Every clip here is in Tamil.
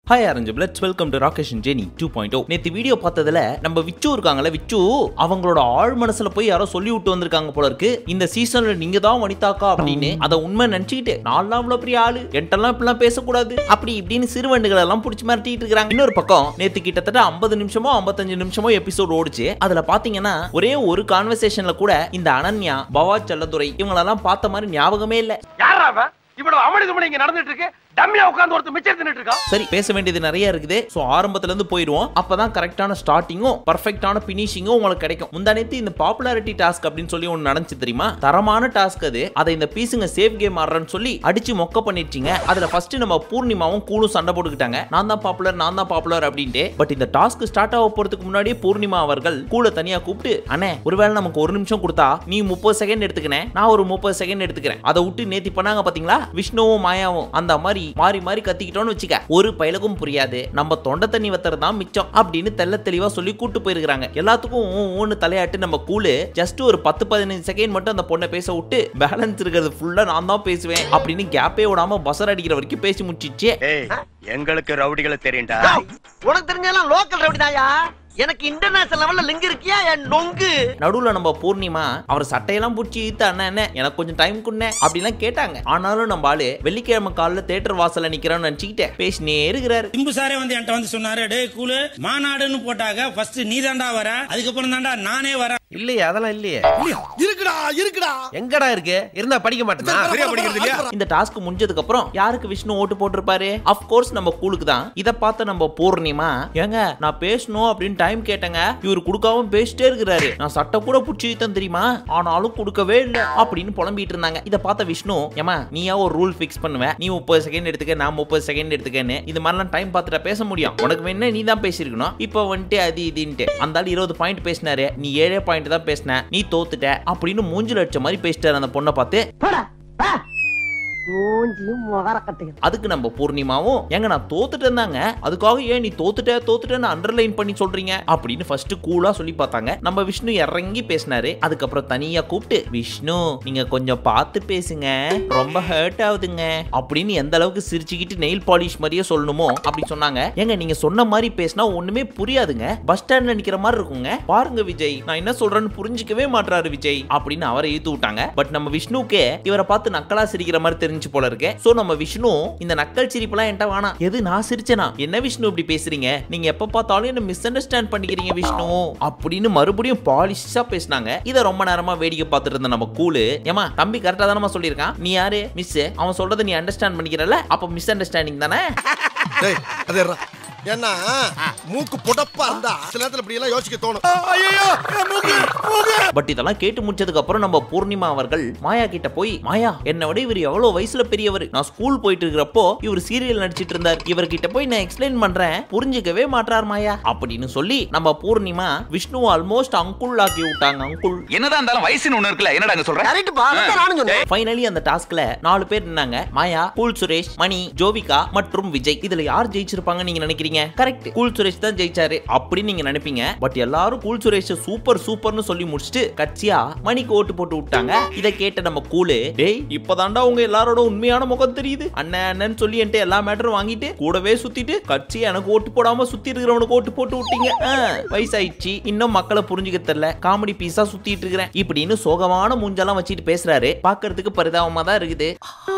ஹாய் அரஞ்சு let's welcome to Rakesh Jeni two point O நேற்று வீடியோ பார்த்ததுல நம்ம விச்சு இருக்காங்கல்ல விச்சு அவங்களோட ஆழ் மனசுல போய் யாரோ சொல்லி விட்டு வந்திருக்காங்க போல இருக்கு இந்த சீசன்ல நீங்க தான் வனிதாக்கா அப்படின்னு அதை உண்மை நினைச்சுக்கிட்டு நான்லாம் அவ்வளவு பெரிய ஆளு என்கிட்டலாம் இப்படிலாம் பேசக்கூடாது அப்படி இப்படின்னு சிறுவண்டுகள் எல்லாம் பிடிச்சி மிரட்டிட்டு இருக்காங்க இன்னொரு பக்கம் நேத்து கிட்டத்தட்ட ஐம்பது நிமிஷமோ ஐம்பத்தஞ்சு நிமிஷமோ எபிசோட் ஓடுச்சு அதுல பாத்தீங்கன்னா ஒரே ஒரு கான்வர்சேஷன்ல கூட இந்த அனன்யா பவா செல்லதுரை இவங்களெல்லாம் பார்த்த மாதிரி ஞாபகமே இல்ல யாரா அவன் இவ்வளவு அமளி துமளி இங்க நடந்துட்டு இருக்கு டம்மியா உட்கார்ந்து ஒருத்தர் மிச்சம் தின்னுட்டு இருக்கான் சரி பேச வேண்டியது நிறைய இருக்குது ஸோ ஆரம்பத்துல இருந்து போயிடுவோம் அப்பதான் கரெக்டான ஸ்டார்டிங்கும் பர்ஃபெக்டான பினிஷிங்கும் உங்களுக்கு கிடைக்கும் முந்தானேத்து இந்த பாப்புலாரிட்டி டாஸ்க் அப்படின்னு சொல்லி ஒன்று நடந்துச்சு தெரியுமா தரமான டாஸ்க் அது அதை இந்த பீஸுங்க சேஃப் கேம் ஆடுறேன்னு சொல்லி அடிச்சு மொக்க பண்ணிடுச்சிங்க அதுல ஃபர்ஸ்ட் நம்ம பூர்ணிமாவும் கூலும் சண்டை போட்டுக்கிட்டாங்க நான் தான் பாப்புலர் நான் தான் பாப்புலர் அப்படின்ட்டு பட் இந்த டாஸ்க் ஸ்டார்ட் ஆக போறதுக்கு முன்னாடியே பூர்ணிமா அவர்கள் கூல தனியா கூப்பிட்டு அண்ணே ஒருவேளை நமக்கு ஒரு நிமிஷம் கொடுத்தா நீ முப்பது செகண்ட் எடுத்துக்கிறேன் நான் ஒரு முப்பது செகண்ட் எடுத்துக்கிறேன் அதை விட்டு நேத்தி பண்ணாங்க பாத்தீங்களா விஷ்ணுவும் மாயாவும் அந்த மாதிரி மாறி மாறி கத்திக்கிட்டோம்னு வச்சுக்க ஒரு பயலுக்கும் புரியாது நம்ம தொண்டை தண்ணி வத்துறது தான் மிச்சம் அப்படின்னு தெள்ள தெளிவா சொல்லி கூட்டு போயிருக்காங்க எல்லாத்துக்கும் ஊ, ஊன்னு தலையாட்டு நம்ம கூலு ஜஸ்ட் ஒரு பத்து பதினஞ்சு செகண்ட் மட்டும் அந்த பொண்ணை பேச விட்டு பேலன்ஸ் இருக்கிறது ஃபுல்லா நான் தான் பேசுவேன் அப்படின்னு கேப்பே விடாம பசர் அடிக்கிற வரைக்கும் பேசி முடிச்சிச்சு ஏய் எங்களுக்கு ரவுடிகளை தெரியும்டா உனக்கு தெரிஞ்செல்லாம் லோக்கல் ரவுடிதாயா எனக்கு இன்டர்நேஷனல் லெவல்ல லிங்க் இருக்கியா என் நொங்கு நடுவுல நம்ம பூர்ணிமா அவர் சட்டையெல்லாம் பிடிச்சி இழுத்து அண்ணன் என்ன எனக்கு கொஞ்சம் டைம் குண்ணே அப்படிலாம் கேட்டாங்க ஆனாலும் நம்ம ஆளு வெள்ளிக்கிழமை காலைல தேட்டர் வாசல்ல நிக்கிறான்னு நினைச்சுக்கிட்டே பேசினே இருக்கிறாரு திம்பு சாரே வந்து என்கிட்ட வந்து சொன்னாரு டே கூலு மாநாடுன்னு போட்டாங்க ஃபர்ஸ்ட் நீ தாண்டா வர அதுக்கப்புறம் தாண்டா நானே வரேன் இல்லையே அதெல்லாம் இல்லையே இருக்குடா இருக்குடா எங்கடா இருக்கு இருந்தா படிக்க மாட்டேனா சரியா படிக்கிறது இல்லையா இந்த டாஸ்க் முடிஞ்சதுக்கு அப்புறம் யாருக்கு விஷ்ணு ஓட்டு போட்டிருப்பாரு அஃப் கோர்ஸ் நம்ம கூலுக்கு தான் இத பார்த்த நம்ம பூர்ணிமா ஏங்க நான் பேசணும் அப்படின்னு டைம் கேட்டேங்க இவர் கொடுக்காம பேசிட்டே இருக்கிறாரு நான் சட்டை கூட புடிச்சு தான் தெரியுமா ஆனாலும் கொடுக்கவே இல்லை அப்படின்னு புலம்பிட்டு இருந்தாங்க இத பார்த்த விஷ்ணு ஏமா நீயா ஒரு ரூல் ஃபிக்ஸ் பண்ணுவ நீ முப்பது செகண்ட் எடுத்துக்க நான் முப்பது செகண்ட் எடுத்துக்கன்னு இது மாதிரிலாம் டைம் பார்த்துட்டா பேச முடியும் உனக்கு வேணா நீ தான் பேசியிருக்கணும் இப்போ வந்துட்டு அது இதுன்ட்டு அந்த ஆள் இருபது பாயிண்ட் பேசினாரு நீ ஏழே பாயிண்ட் தான் பேசின நீ தோத்துட்ட அப்படின்னு மூஞ்சில் அடிச்ச மாதிரி பேசிட்டாரு அந்த பொண்ணை பார்த்து மூஞ்சியும் முகர கட்டையும் அதுக்கு நம்ம பூர்ணிமாவும் ஏங்க நான் தோத்துட்டேன் தாங்க அதுக்காக ஏன் நீ தோத்துட்ட தோத்துட்டேன்னு அண்டர்லைன் பண்ணி சொல்றீங்க அப்படின்னு ஃபர்ஸ்ட் கூலா சொல்லி பார்த்தாங்க நம்ம விஷ்ணு இறங்கி பேசினாரு அதுக்கப்புறம் தனியா கூப்பிட்டு விஷ்ணு நீங்க கொஞ்சம் பார்த்து பேசுங்க ரொம்ப ஹர்ட் ஆகுதுங்க அப்படின்னு எந்த அளவுக்கு சிரிச்சுக்கிட்டு நெயில் பாலிஷ் மாதிரியே சொல்லணுமோ அப்படி சொன்னாங்க ஏங்க நீங்க சொன்ன மாதிரி பேசினா ஒண்ணுமே புரியாதுங்க பஸ் ஸ்டாண்ட்ல நிக்கிற மாதிரி இருக்குங்க பாருங்க விஜய் நான் என்ன சொல்றேன்னு புரிஞ்சுக்கவே மாட்றாரு விஜய் அப்படின்னு அவரை இழுத்து விட்டாங்க பட் நம்ம விஷ்ணுக்கே இவரை பார்த்து நக்கலா சிரிக்கிற மாதிரி தெரிஞ்சு போல இருக்கு சோ நம்ம விஷ்ணு இந்த நக்கல் சிரிப்புலாம் என்கிட்ட வேணாம் எது நான் சிரிச்சேனா என்ன விஷ்ணு இப்படி பேசுறீங்க நீங்க எப்ப பார்த்தாலும் என்ன மிஸ் அண்டர்ஸ்டாண்ட் பண்ணிக்கிறீங்க விஷ்ணு அப்படின்னு மறுபடியும் பாலிஷா பேசினாங்க இதை ரொம்ப நேரமா வேடிக்கை பார்த்துட்டு இருந்த நம்ம கூலு ஏமா தம்பி கரெக்டா தானமா சொல்லியிருக்கான் நீ யாரு மிஸ் அவன் சொல்றதை நீ அண்டர்ஸ்டாண்ட் பண்ணிக்கிறல்ல அப்ப மிஸ் அண்டர்ஸ்டாண்டிங் தானே டேய் அது ஏறா. ஏன்னா மூக்கு புடப்பா இருந்தா சில நேரத்துல இப்படி எல்லாம் யோசிக்க தோணும் ஐயோ மூக்கு மூக்கு பட் இதெல்லாம் கேட்டு முடிச்சதுக்கு அப்புறம் நம்ம பூர்ணிமா அவர்கள் மாயா கிட்ட போய் மாயா என்னை விட இவர் எவ்வளவு வயசுல பெரியவர் நான் ஸ்கூல் போயிட்டு இருக்கிறப்போ இவர் சீரியல் நடிச்சிட்டு இருந்தார் இவர்கிட்ட போய் நான் எக்ஸ்பிளைன் பண்றேன் புரிஞ்சுக்கவே மாட்டார் மாயா அப்படின்னு சொல்லி நம்ம பூர்ணிமா விஷ்ணு ஆல்மோஸ்ட் அங்குள் ஆக்கி விட்டாங்க அங்குள் என்னதான் இருந்தாலும் வயசுன்னு ஒண்ணு இருக்குல்ல என்னடா அங்க சொல்ற கரெக்ட் பா அதான் நானும் சொன்னேன் ஃபைனலி அந்த டாஸ்க்ல நாலு பேர் நின்னாங்க மாயா கூல் சுரேஷ் மணி ஜோவிகா மற்றும் விஜய் இதுல யார் ஜெயிச்சிருப்பாங்க நீங்க நினைக்கிறீங்க கரெக்ட் கூல் சுரேஷ் தான் ஜெயிச்சாரு அப்படின்னு நீங்க நினைப்பீங்க பட் எல்லாரும் கூல் சுரேஷ் சூப்பர் சூப்பர்னு சொல்லி முடிச்சுட்டு கட்சியா மணிக்கு ஓட்டு போட்டு விட்டாங்க இதை கேட்ட நம்ம கூலு டேய் இப்பதான்டா உங்க எல்லாரோட உண்மையான முகம் தெரியுது அண்ணன் அண்ணன் சொல்லி என்கிட்ட எல்லா மேட்டரும் வாங்கிட்டு கூடவே சுத்திட்டு கட்சி எனக்கு ஓட்டு போடாம சுத்தி இருக்கிறவனுக்கு ஓட்டு போட்டு விட்டீங்க ஆ, வயசாயிடுச்சு இன்னும் மக்களை புரிஞ்சுக்க தெரியல காமெடி பீஸா சுத்திட்டு இருக்கிறேன் இப்படின்னு சோகமான மூஞ்செல்லாம் வச்சுட்டு பேசுறாரு பாக்குறதுக்கு பரிதாபமா தான் இருக்குது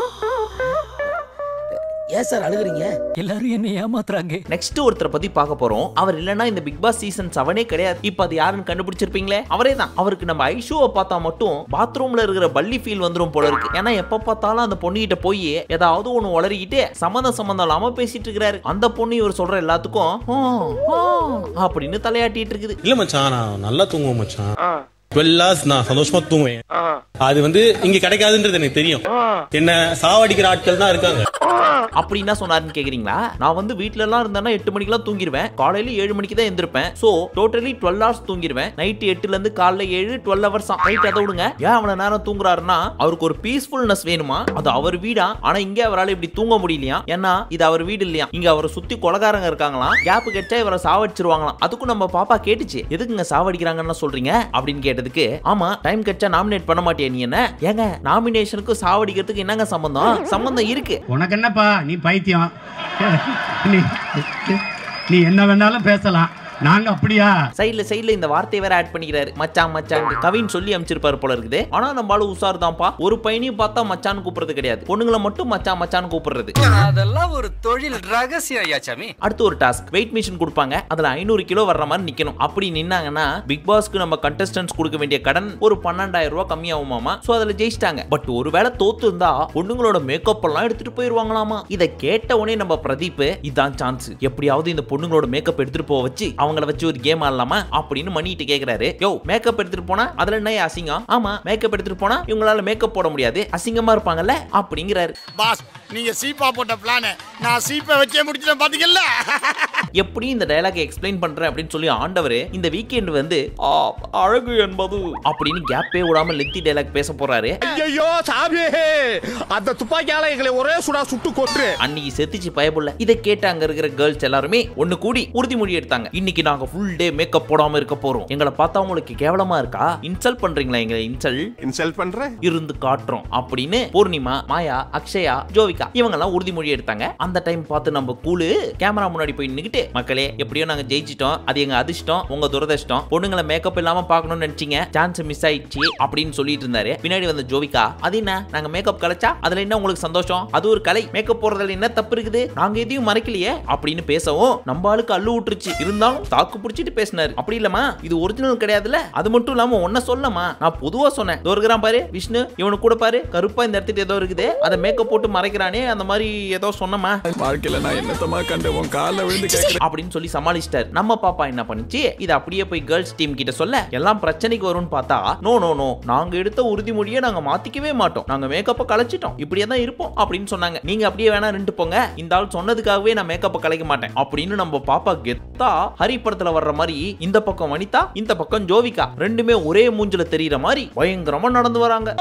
ஏன் சார் அழுகுறீங்க எல்லாரும் என்ன ஏமாத்துறாங்க நெக்ஸ்ட் ஒருத்தரை பத்தி பார்க்க போறோம் அவர் இல்லனா இந்த பிக் பாஸ் சீசன் செவனே கிடையாது இப்ப அது யாருன்னு கண்டுபிடிச்சிருப்பீங்களே அவரே தான் அவருக்கு நம்ம ஐஷோவை பார்த்தா மட்டும் பாத்ரூம்ல இருக்கிற பள்ளி ஃபீல் வந்துரும் போல இருக்கு ஏன்னா எப்ப பார்த்தாலும் அந்த பொண்ணுகிட்ட போய் ஏதாவது ஒண்ணு உளறிக்கிட்டு சம்மந்தம் சம்மந்தம் இல்லாம பேசிட்டு இருக்கிறாரு அந்த பொண்ணு இவர் சொல்ற எல்லாத்துக்கும் "ஆ, ஆ" அப்படின்னு தலையாட்டிட்டு இருக்குது இல்ல மச்சான் நான் நல்லா தூங்குவேன் மச்சான் டுவெல் ஹவர்ஸ் நான் சந்தோஷமா தூங்குவேன் அது வந்து இங்க கிடைக்காதுன்றது எனக்கு தெரியும் என்ன சாவடிக்கிற ஆட்கள் தான் இருக்காங்க அப்படி என்ன சொன்னாருன்னு கேக்குறீங்களா நான் வந்து வீட்ல எல்லாம் இருந்தேன்னா எட்டு மணிக்கெல்லாம் தூங்கிடுவேன் காலையில ஏழு மணிக்கு தான் எந்திருப்பேன் சோ டோட்டலி டுவெல் ஹவர்ஸ் தூங்கிடுவேன் நைட் எட்டுல இருந்து காலைல ஏழு டுவெல் ஹவர்ஸ் ரைட் அதை விடுங்க ஏன் அவ்வளவு நேரம் தூங்குறாருன்னா அவருக்கு ஒரு பீஸ்ஃபுல்னஸ் வேணுமா அது அவர் வீடா ஆனா இங்க அவரால் இப்படி தூங்க முடியலையா ஏன்னா இது அவர் வீடு இல்லையா இங்க அவரை சுத்தி கொலகாரங்க இருக்காங்களாம் கேப் கிடைச்சா இவரை சாவடிச்சிருவாங்களாம் அதுக்கும் நம்ம பாப்பா கேட்டுச்சு எதுக்குங்க சாவடிக்கிறாங்கன்னு சொல்றீங்க அப்படின்னு கேட்டதுக்கு ஆமா டைம் கிடைச்சா நாமினேட் பண்ண மாட்டியா சாவடிக்கிறியா நீ என்ன ஏங்க நாமினேஷனுக்கும் சாவடிக்கிறதுக்கு என்னங்க சம்பந்தம் சம்பந்தம் இருக்கு உனக்கு என்னப்பா நீ பைத்தியம் நீ நீ என்ன வேணாலும் பேசலாம் நாங்க அப்படியா சைடுல சைடுல இந்த வார்த்தையை வேற ஆட் பண்ணிக்கிறாரு மச்சான் மச்சான் கவின் சொல்லி அமைச்சிருப்பாரு போல இருக்குது ஆனா நம்ம ஆளு உசார் தான்ப்பா ஒரு பையனையும் பார்த்தா மச்சான் கூப்பிடுறது கிடையாது பொண்ணுங்களை மட்டும் மச்சான் மச்சான் கூப்பிடுறது அதெல்லாம் ஒரு தொழில் ரகசியம் ஐயாச்சாமி அடுத்து ஒரு டாஸ்க் வெயிட் மிஷின் கொடுப்பாங்க அதுல ஐநூறு கிலோ வர்ற மாதிரி நிக்கணும் அப்படி நின்னாங்கன்னா பிக் பாஸ்க்கு நம்ம கண்டஸ்டன்ஸ் கொடுக்க வேண்டிய கடன் ஒரு பன்னெண்டாயிரம் ரூபாய் கம்மியாகுமாமா சோ அதுல ஜெயிச்சிட்டாங்க பட் ஒருவேளை தோத்து இருந்தா பொண்ணுங்களோட மேக்கப் எல்லாம் எடுத்துட்டு போயிருவாங்களாமா இத கேட்ட உடனே நம்ம பிரதீப் இதான் சான்ஸ் எப்படியாவது இந்த பொண்ணுங்களோட மேக்கப் எடுத்துட்டு போக வச்சு அவங்கள வச்சு ஒரு கேம் ஆடலாமா அப்படின்னு மணிட்டு கேக்குறாரு யோ மேக்கப் எடுத்துட்டு போனா அதுல என்ன அசிங்கம் ஆமா மேக்கப் எடுத்துட்டு போனா இவங்களால மேக்கப் போட முடியாது அசிங்கமா இருப்பாங்கல்ல அப்படிங்கிறாரு பாஸ் நீங்க சீப்பா போட்ட பிளான நான் சீப்பை வச்சே முடிச்சிட்டேன் பாத்தீங்கல்ல எப்படி இந்த டயலாக் எக்ஸ்பிளைன் பண்றேன் அப்படின்னு சொல்லி ஆண்டவர் இந்த வீக்கெண்ட் வந்து "ஆ, அழகு என்பது அப்படின்னு கேப்பே விடாம லெத்தி டயலாக் பேச போறாரு ஐயோ சாமி அந்த துப்பாக்கியால எங்களை ஒரே சுடா சுட்டு கொன்று அன்னைக்கு செத்துச்சு பயப்புள்ள இதை கேட்டு அங்க இருக்கிற கேர்ள்ஸ் எல்லாருமே ஒண்ணு கூடி உறுதிமொழி எடுத்தாங்க இன்னைக்கு நாங்க ஃபுல் டே மேக்கப் போடாம இருக்க போறோம் எங்களை பார்த்தா உங்களுக்கு கேவலமா இருக்கா இன்சல்ட் பண்றீங்களா எங்களை இன்சல் இன்சல்ட் பண்றேன் இருந்து காட்டுறோம் அப்படின்னு பூர்ணிமா மாயா அக்ஷயா ஜோவிகா இவங்க எல்லாம் உறுதிமொழி எடுத்தாங்க அந்த டைம் பார்த்து நம்ம கூலு கேமரா முன்னாடி போய் நின்னுக்கிட்டு மக்களே எப்படியோ நாங்க ஜெயிச்சிட்டோம் அது எங்க அதிர்ஷ்டம் உங்க துரதிர்ஷ்டம் பொண்ணுங்களை மேக்கப் இல்லாம பார்க்கணும்னு நினைச்சீங்க சான்ஸ் மிஸ் ஆயிடுச்சு அப்படின்னு சொல்லிட்டு இருந்தாரு பின்னாடி வந்த ஜோவிகா அது என்ன நாங்க மேக்கப் கலைச்சா அதுல என்ன உங்களுக்கு சந்தோஷம் அது ஒரு கலை மேக்கப் போடுறதுல என்ன தப்பு இருக்குது நாங்க எதையும் மறைக்கலையே அப்படின்னு பேசவும் நம்ம ஆளுக்கு அள்ளு விட்டுருச்சு இருந்தாலும் தாக்கு பிடிச்சிட்டு பேசினாரு அப்படி இல்லமா இது ஒரிஜினல் கிடையாதுல அது மட்டும் இல்லாம ஒன்ன சொல்லமா நான் பொதுவா சொன்னேன் இதோ இருக்கிறான் பாரு விஷ்ணு இவனு கூட பாரு கருப்பா இந்த இடத்துல ஏதோ இருக்குது அதை மேக்கப் போட்டு மறைக்கிறானே அந்த மாதிரி ஏதோ சொன்னமா வாழ்க்கையில நான் என்னத்தமா கண்டு உன் காலில் விழுந்து கேட்கிறேன் அப்படின்னு சொல்லி சமாளிச்சிட்டாரு நம்ம பாப்பா என்ன பண்ணுச்சு இது அப்படியே போய் கேர்ள்ஸ் டீம் கிட்ட சொல்ல எல்லாம் பிரச்சனைக்கு வரும்னு பார்த்தா நோ நோ நோ நாங்க எடுத்த உறுதிமொழியை நாங்க மாத்திக்கவே மாட்டோம் நாங்க மேக்கப்பை கலைச்சிட்டோம் இப்படியே தான் இருப்போம் அப்படின்னு சொன்னாங்க நீங்க அப்படியே வேணா ரெண்டு போங்க இந்த ஆள் சொன்னதுக்காகவே நான் மேக்கப்பை கலைக்க மாட்டேன் அப்படின்னு நம்ம பாப்பா கெத்தா ஹரி படத்துல வர்ற மாதிரி இந்த பக்கம் வனிதா இந்த பக்கம் ஜோவிகா ரெண்டுமே ஒரே மூஞ்சில தெரியற மாதிரி பயங்கரமா நடந்து வராங்க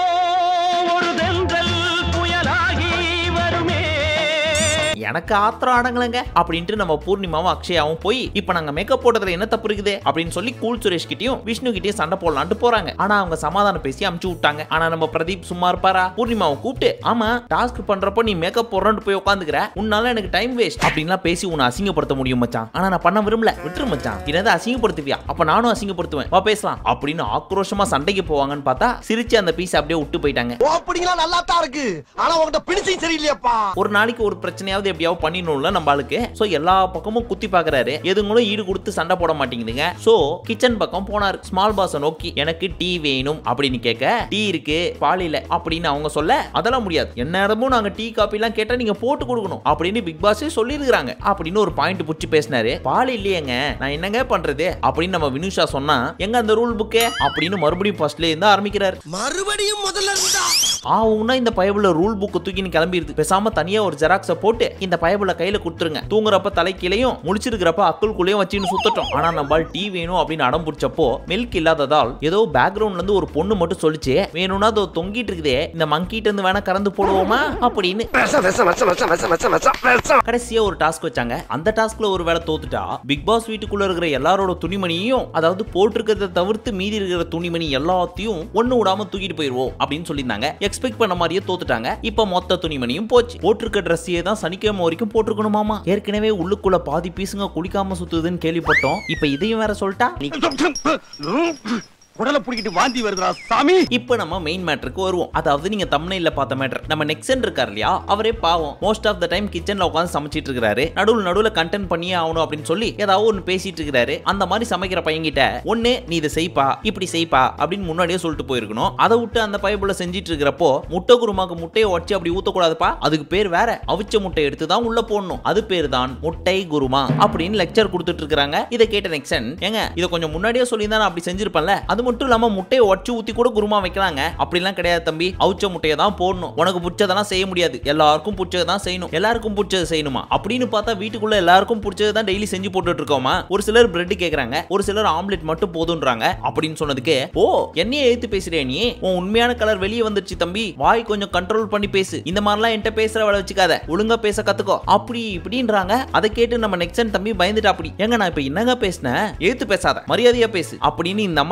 எனக்கு ஆத்திரம் அடங்கலங்க அப்படின்ட்டு நம்ம பூர்ணிமாவும் அக்ஷயாவும் போய் இப்போ நாங்க மேக்கப் போட்டதுல என்ன தப்பு இருக்குது அப்படின்னு சொல்லி கூல் சுரேஷ் கிட்டயும் விஷ்ணு கிட்டயும் சண்டை போடலான்ட்டு போறாங்க ஆனா அவங்க சமாதானம் பேசி அமுச்சு விட்டாங்க ஆனா நம்ம பிரதீப் சும்மா இருப்பாரா பூர்ணிமாவை கூப்பிட்டு ஆமா டாஸ்க் பண்றப்போ நீ மேக்கப் போடுறேன்னு போய் உட்காந்துக்கிற உன்னால எனக்கு டைம் வேஸ்ட் அப்படின்லாம் பேசி உன்னை அசிங்கப்படுத்த முடியும் மச்சான் ஆனா நான் பண்ண விரும்பல விட்டுரு மச்சான் என்னது அசிங்கப்படுத்துவியா அப்ப நானும் அசிங்கப்படுத்துவேன் வா பேசலாம் அப்படின்னு ஆக்ரோஷமா சண்டைக்கு போவாங்கன்னு பார்த்தா சிரிச்சு அந்த பீஸ் அப்படியே விட்டு போயிட்டாங்க ஓப்பனிங்லாம் நல்லா தான் இருக்கு ஆனா உங்ககிட்ட பிடிச்சும் சரியில்லையாப்பா ஒரு நாளைக்கு ஒரு பிரச்சனையாவது எப்படியாவது பண்ணிடணும்ல நம்ம ஆளுக்கு சோ எல்லா பக்கமும் குத்தி பாக்குறாரு எதுங்களும் ஈடு கொடுத்து சண்டை போட மாட்டேங்குதுங்க சோ கிச்சன் பக்கம் போனாரு ஸ்மால் பாஸ நோக்கி எனக்கு டீ வேணும் அப்படின்னு கேட்க டீ இருக்கு பால் இல்ல அப்படின்னு அவங்க சொல்ல அதெல்லாம் முடியாது எந்நேரமும் நாங்க டீ காபி எல்லாம் கேட்டா நீங்க போட்டு கொடுக்கணும் அப்படின்னு பிக் பாஸே சொல்லிருக்காங்க அப்படின்னு ஒரு பாயிண்ட் புடிச்சு பேசினாரு பால் இல்லையேங்க நான் என்னங்க பண்றது அப்படின்னு நம்ம வினுஷா சொன்னா எங்க அந்த ரூல் புக்கே அப்படின்னு மறுபடியும் ஃபர்ஸ்ட்ல இருந்து ஆரம்பிக்கிறாரு மறுபடியும் முதல்ல இருந்தா ஆவுன்னா இந்த பயபுல ரூல் புக்கு தூக்கின்னு கிளம்பிடுது பேசாம தனியா ஒரு ஜெராக்ஸ போட்டு இந்த பயபுல கையில கொடுத்துருங்க தூங்குறப்ப தலைக்கீழையும் முழிச்சிருக்கிறப்ப அக்குள்குள்ளேயும் வச்சுன்னு சுத்தட்டும் ஆனா நம்ம டீ வேணும் அப்படின்னு அடம் பிடிச்சப்போ மில்க் இல்லாததால் ஏதோ பேக்ரவுண்ட்ல இருந்து ஒரு பொண்ணு மட்டும் சொல்லிச்சு வேணும்னா அதோ தொங்கிட்டு இருக்குதே இந்த மங்கிட்ட இருந்து வேணா கறந்து போடுவோமா அப்படின்னு விஷம் விஷம் விஷம் விஷம் விஷம் விஷம் விஷம் விஷம் கடைசியா ஒரு டாஸ்க் வச்சாங்க அந்த டாஸ்க்ல ஒரு வேளை தோத்துட்டா பிக் பாஸ் வீட்டுக்குள்ள இருக்கிற எல்லாரோட துணிமணியையும் அதாவது போட்டிருக்கிறத தவிர்த்து மீதி இருக்கிற துணிமணி எல்லாத்தையும் ஒண்ணு விடாம தூக்கிட்டு போயிருவோம் அப்படின்னு சொல்லியிருந்தாங்க எக்ஸ்பெக்ட் பண்ண மாதிரியே தோத்துட்டாங்க இப்ப மொத்த துணிமணியும் போச்சு போட்டிருக்க ட்ரெஸ்ஸையே தான் சனிக்கிழமை வரைக்கும் போட்டிருக்கணுமாமா ஏற்கனவே உள்ளுக்குள்ள பாதி பீசுங்க குளிக்காம சுத்துதுன்னு கேள்விப்பட்டோம் இப்ப இதையும் வேற சொல்லிட்டா உடலை புடிக்கிட்டு வாந்தி வருதுடா சாமி இப்போ நம்ம மெயின் மேட்டருக்கு வருவோம் அதாவது நீங்க தமிழ்ல பார்த்த மேட்டர் நம்ம நெக்ஸன் இருக்கார் இல்லையா அவரே பாவம் மோஸ்ட் ஆஃப் த டைம் கிச்சன்ல உட்காந்து சமைச்சிட்டு இருக்காரு நடுவுல நடுவுல கண்டென்ட் பண்ணியே ஆகணும் அப்படின்னு சொல்லி ஏதாவது ஒன்று பேசிட்டு இருக்காரு அந்த மாதிரி சமைக்கிற பையன்கிட்ட ஒண்ணு நீ இதை செய்ப்பா இப்படி செய்ப்பா அப்படின்னு முன்னாடியே சொல்லிட்டு போயிருக்கணும் அதை விட்டு அந்த பைப்புல செஞ்சிட்டு இருக்கிறப்போ முட்டை குருமாக்கு முட்டையை உடச்சி அப்படி ஊத்தக்கூடாதுப்பா அதுக்கு பேர் வேற அவிச்ச முட்டை எடுத்து தான் உள்ள போடணும் அது பேர் தான் முட்டை குருமா அப்படின்னு லெக்சர் கொடுத்துட்டு இருக்காங்க இதை கேட்ட நெக்ஸன் ஏங்க இதை கொஞ்சம் முன்னாடியே சொல்லியிருந்தா நான் அப்படி செஞ்சிருப்பேன்ல அது மட்டும் இல்லாம முட்டையை உடச்சு ஊத்தி கூட குருமா வைக்கலாங்க அப்படிலாம் கிடையாது தம்பி அவிச்ச முட்டையை தான் போடணும் உனக்கு பிடிச்சதெல்லாம் செய்ய முடியாது எல்லாருக்கும் பிடிச்சதை தான் செய்யணும் எல்லாருக்கும் பிடிச்சது செய்யணுமா அப்படின்னு பார்த்தா வீட்டுக்குள்ள எல்லாருக்கும் பிடிச்சதை தான் டெய்லி செஞ்சு போட்டுட்டு இருக்கோமா ஒரு சிலர் பிரெட் கேக்குறாங்க ஒரு சிலர் ஆம்லெட் மட்டும் போதுன்றாங்க அப்படின்னு சொன்னதுக்கு ஓ என்னைய எழுத்து பேசுறே நீ உன் உண்மையான கலர் வெளியே வந்துருச்சு தம்பி வாய் கொஞ்சம் கண்ட்ரோல் பண்ணி பேசு இந்த மாதிரிலாம் என்கிட்ட பேசுற வேலை வச்சுக்காத ஒழுங்கா பேச கத்துக்கோ அப்படி இப்படின்றாங்க அதை கேட்டு நம்ம நெக்ஸ்ட் தம்பி பயந்துட்டா அப்படி ஏங்க நான் இப்ப என்னங்க பேசினேன் எழுத்து பேசாத மரியாதையா பேசு அப்படின்னு இந்த அம்மா எதையோ புரிஞ்சு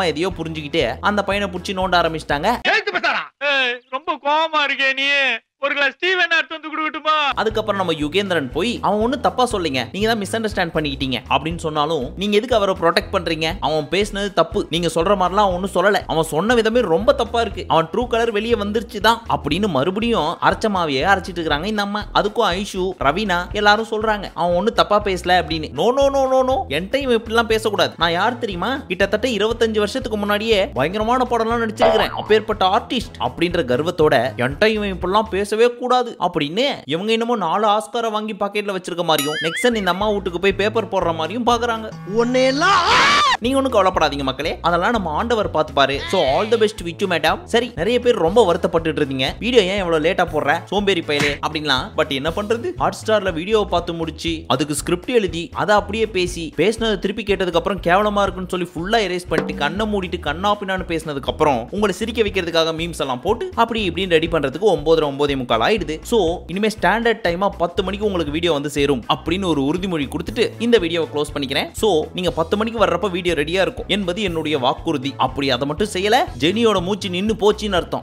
புரிஞ்சுக்கிட்டு அந்த பையனை புடிச்சு நோண்ட ஆரம்பிச்சிட்டாங்க ரொம்ப கோவமா இருக்கே நீ ஒரு கிளாஸ் டீ வேணா எடுத்து வந்து கொடுக்கட்டுமா அதுக்கப்புறம் நம்ம யுகேந்திரன் போய் அவன் ஒன்றும் தப்பா சொல்லிங்க நீங்க தான் மிஸ் அண்டர்ஸ்டாண்ட் பண்ணிக்கிட்டீங்க அப்படின்னு சொன்னாலும் நீங்க எதுக்கு அவரை ப்ரொடெக்ட் பண்றீங்க அவன் பேசுனது தப்பு நீங்க சொல்ற மாதிரிலாம் அவன் ஒன்றும் சொல்லல அவன் சொன்ன விதமே ரொம்ப தப்பா இருக்கு அவன் ட்ரூ கலர் வெளியே வந்துருச்சு தான் அப்படின்னு மறுபடியும் அரைச்ச மாவையே அரைச்சிட்டு இருக்காங்க இந்த அம்மா அதுக்கும் ஐஷு ரவீனா எல்லாரும் சொல்றாங்க அவன் ஒன்றும் தப்பா பேசல அப்படின்னு no no no no no என்கிட்ட இப்படிலாம் பேசக்கூடாது நான் யார் தெரியுமா கிட்டத்தட்ட இருபத்தஞ்சு வருஷத்துக்கு முன்னாடியே பயங்கரமான படம்லாம் நடிச்சிருக்கிறேன் அப்பேற்பட்ட ஆர்டிஸ்ட் அப்படின்ற கர்வத்தோட என்கிட்ட இவன் இப்படிலாம் பேசவே கூடாது அப்படின்னு இவங்க என்னமோ நாலு ஆஸ்காரை வாங்கி பாக்கெட்ல வச்சிருக்க மாதிரியும் நெக்ஸ்ட் இந்த அம்மா வீட்டுக்கு போய் பேப்பர் போடுற மாதிரியும் பாக்குறாங்க உன்னையெல்லாம் நீங்க ஒன்றும் கவலைப்படாதீங்க மக்களே அதெல்லாம் நம்ம ஆண்டவர் பார்த்துப்பாரு so all the best Vichu madam சரி நிறைய பேர் ரொம்ப வருத்தப்பட்டுட்டு இருந்தீங்க வீடியோ ஏன் இவ்வளவு லேட்டா போடுற சோம்பேறி பயலே அப்படின்லாம் பட் என்ன பண்றது ஹாட் ஸ்டார்ல வீடியோவை பார்த்து முடிச்சு அதுக்கு ஸ்கிரிப்ட் எழுதி அதை அப்படியே பேசி பேசினதை திருப்பி கேட்டதுக்கு அப்புறம் கேவலமா இருக்குன்னு சொல்லி ஃபுல்லா எரேஸ் பண்ணிட்டு கண்ணை மூடிட்டு கண்ணா பின்னான்னு பேசினதுக்கு அப்புறம் உங்களை சிரிக்க வைக்கிறதுக்காக மீம்ஸ் எல்லாம் போட்டு அப்படி இப்படின்னு ரெடி பண்றதுக்கு ஒன்பதரை ஒன்பதே முக்கால் ஆயிடுது ஸோ இனிமே ஸ்டாண்டர்ட் டைமா பத்து மணிக்கு உங்களுக்கு வீடியோ வந்து சேரும் அப்படின்னு ஒரு உறுதிமொழி கொடுத்துட்டு இந்த வீடியோவை க்ளோஸ் பண்ணிக்கிறேன் ஸோ நீங்க பத்து மணிக்கு வர்றப்ப வீடியோ ரெடியா இருக்கும் என்பது என்னுடைய வாக்குறுதி அப்படி அதை மட்டும் செய்யல ஜெனியோட மூச்சு நின்னு போச்சுன்னு அர்த்தம்